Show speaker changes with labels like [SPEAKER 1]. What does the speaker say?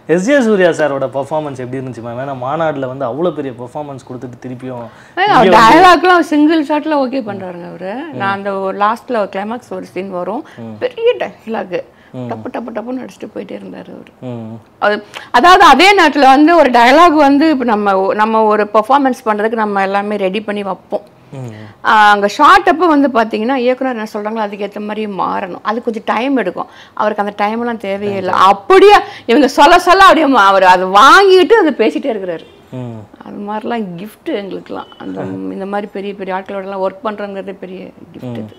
[SPEAKER 1] SJ Surya சாரோட performance எப்படி இருந்துச்சு மேம் ஏன்னா மாநாடுல வந்து அவ்வளோ பெரிய பெர்ஃபார்மன்ஸ் கொடுத்துட்டு திருப்பியும்
[SPEAKER 2] டயலாக்லாம் சிங்கிள் ஷாட்ல ஓகே பண்றாருங்க அவரு நான் அந்த ஒரு லாஸ்ட்ல ஒரு கிளைமாக்ஸ் ஒரு சீன் வரும் பெரிய டயலாக் டப்பு டப்பு டப்புன்னு நடிச்சுட்டு போயிட்டே இருந்தாரு அவரு
[SPEAKER 1] ம்
[SPEAKER 2] அது அதாவது அதே நேரத்துல வந்து ஒரு டயலாக் வந்து இப்போ நம்ம ஒ- நம்ம ஒரு பெர்ஃபார்மன்ஸ் பண்றதுக்கு நம்ம எல்லாமே ரெடி பண்ணி வைப்போம்
[SPEAKER 1] ம்
[SPEAKER 2] ஆஹ் அங்க ஷார்ட் அப்போ வந்து பாத்தீங்கன்னா இயக்குனர் என்ன சொல்றாங்களோ அதுக்கேற்ற மாதிரி மாறணும் அது கொஞ்சம் டைம் எடுக்கும் அவருக்கு அந்த டைம்லாம் தேவையே இல்லை அப்படியே இவங்க சொல்ல சொல்ல அப்படியே மா- அவர் அதை வாங்கிட்டு அதை பேசிட்டே இருக்கிறாரு
[SPEAKER 1] ம்
[SPEAKER 2] அது மாதிரிலாம் gift எங்களுக்குலாம் அந்த இந்த மாதிரி பெரிய பெரிய ஆட்களோடலாம் ஒர்க் பண்ணுறங்கிறது பெரிய gift இது